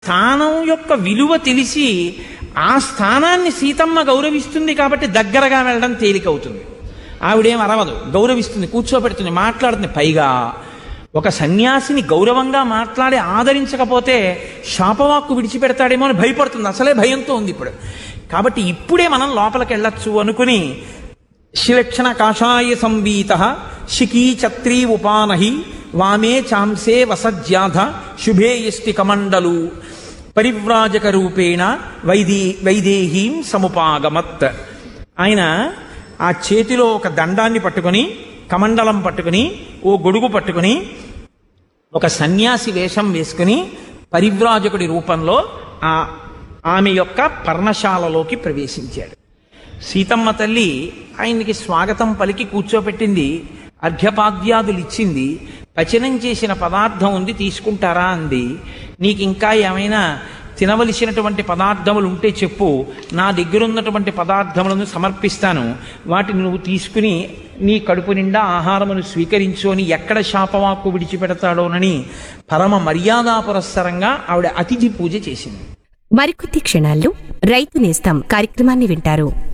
స్థానం యొక్క విలువ తెలిసి ఆ స్థానాన్ని సీతమ్మ గౌరవిస్తుంది కాబట్టి దగ్గరగా వెళ్ళడం తేలికవుతుంది ఆవిడేం అరవదు గౌరవిస్తుంది కూర్చోబెడుతుంది మాట్లాడుతుంది పైగా ఒక సన్యాసిని గౌరవంగా మాట్లాడి ఆదరించకపోతే శాపవాక్కు విడిచిపెడతాడేమో అని భయపడుతుంది అసలే భయంతో ఉంది ఇప్పుడు కాబట్టి ఇప్పుడే మనం లోపలికి వెళ్ళొచ్చు అనుకుని శిలక్షణ కాషాయ సంవీత శిఖీ ఛత్రీ ఉపానహి వామే చాంసే వసజ్యాధ శుభే యష్టి కమండలు పరివ్రాజక రూపేణ వైదే వైదేహీం సముపాగమత్ ఆయన ఆ చేతిలో ఒక దండాన్ని పట్టుకొని కమండలం పట్టుకుని ఓ గొడుగు పట్టుకుని ఒక సన్యాసి వేషం వేసుకుని పరివ్రాజకుడి రూపంలో ఆ ఆమె యొక్క పర్ణశాలలోకి ప్రవేశించాడు సీతమ్మ తల్లి ఆయనకి స్వాగతం పలికి కూర్చోపెట్టింది అర్ఘ్యపాద్యాదులు ఇచ్చింది పచనం చేసిన పదార్థం ఉంది తీసుకుంటారా అంది నీకు ఇంకా ఏమైనా తినవలసినటువంటి పదార్థములు ఉంటే చెప్పు నా దగ్గర ఉన్నటువంటి పదార్థములను సమర్పిస్తాను వాటిని నువ్వు తీసుకుని నీ కడుపు నిండా ఆహారమును స్వీకరించు అని ఎక్కడ శాపవాక్కు విడిచిపెడతాడోనని పరమ మర్యాదా పురస్సరంగా ఆవిడ అతిథి పూజ చేసింది మరికొద్ది క్షణాల్లో రైతు నేస్తం కార్యక్రమాన్ని వింటారు